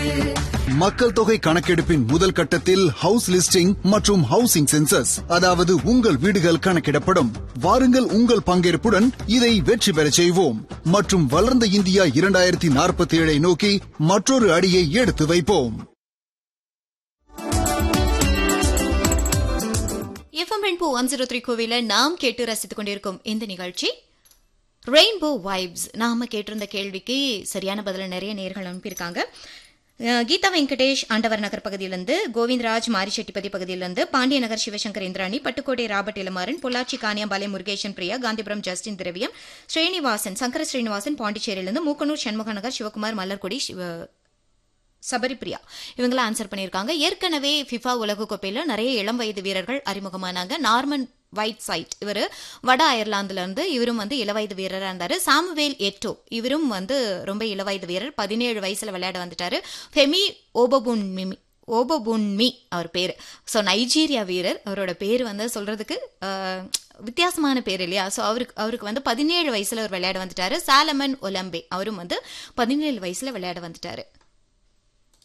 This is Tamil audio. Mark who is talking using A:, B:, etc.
A: மக்கள் தொகை கணக்கெடுப்பின் முதல் கட்டத்தில் ஹவுஸ் லிஸ்டிங் மற்றும் ஹவுசிங் சென்சஸ் அதாவது உங்கள் வீடுகள் கணக்கிடப்படும் வாருங்கள் உங்கள் பங்கேற்புடன் இதை வெற்றி பெறச் செய்வோம் மற்றும் வளர்ந்த இந்தியா இரண்டாயிரத்தி நாற்பத்தி ஏழை நோக்கி மற்றொரு அடியை எடுத்து வைப்போம்
B: FM rainbow one zero three கோவில நாம் கேட்டு ரசித்துக் கொண்டிருக்கும் இந்த நிகழ்ச்சி ரெயின்போ வைப்ஸ் நாம கேட்டிருந்த கேள்விக்கு சரியான பதில நிறைய நேர்கள் அனுப்பியிருக்காங்க அஹ் கீதா வெங்கடேஷ் ஆண்டவர் நகர் பகுதியிலிருந்து கோவிந்தராஜ் மாரிச்செட்டிப்பதி பகுதியிலிருந்து பாண்டிய நகர் சிவசங்கர் இந்திராணி பட்டுக்கோட்டை ராபர்ட் இளமாறன் பொள்ளாச்சி கானியாம்பாளையம் முருகேசன் பிரியா காந்திபுரம் ஜஸ்டின் திரவியம் ஸ்ரீனிவாசன் சங்கர ஸ்ரீனிவாசன் பாண்டிச்சேரியிலிருந்து மூக்கனூர் சண்முக நகர் சிவகுமார் மலர்கொடி சிவ- சபரிப்ரியா இவங்களாம் ஆன்சர் பண்ணியிருக்காங்க ஏற்கனவே ஃபிஃபா உலகக்கோப்பையில் நிறைய இளம் வயது வீரர்கள் அறிமுகமானாங்க நார்மன் ஒயிட் சைட் இவர் வட அயர்லாந்துல இருந்து இவரும் வந்து இளவயது வீரராக இருந்தாரு சாமுவேல் எட்டோ இவரும் வந்து ரொம்ப இளவயது வீரர் பதினேழு வயசுல விளையாட வந்துட்டாரு ஃபெமி ஓபபுன் மிமி ஓபபுன்மி அவர் பேர் ஸோ நைஜீரியா வீரர் அவரோட பேர் வந்து சொல்றதுக்கு ஆஹ், வித்தியாசமான பேர் இல்லையா ஸோ அவருக்கு அவருக்கு வந்து பதினேழு வயசுல அவர் விளையாட வந்துட்டாரு சாலமன் ஒலம்பே அவரும் வந்து பதினேழு வயசுல விளையாட வந்துட்டாரு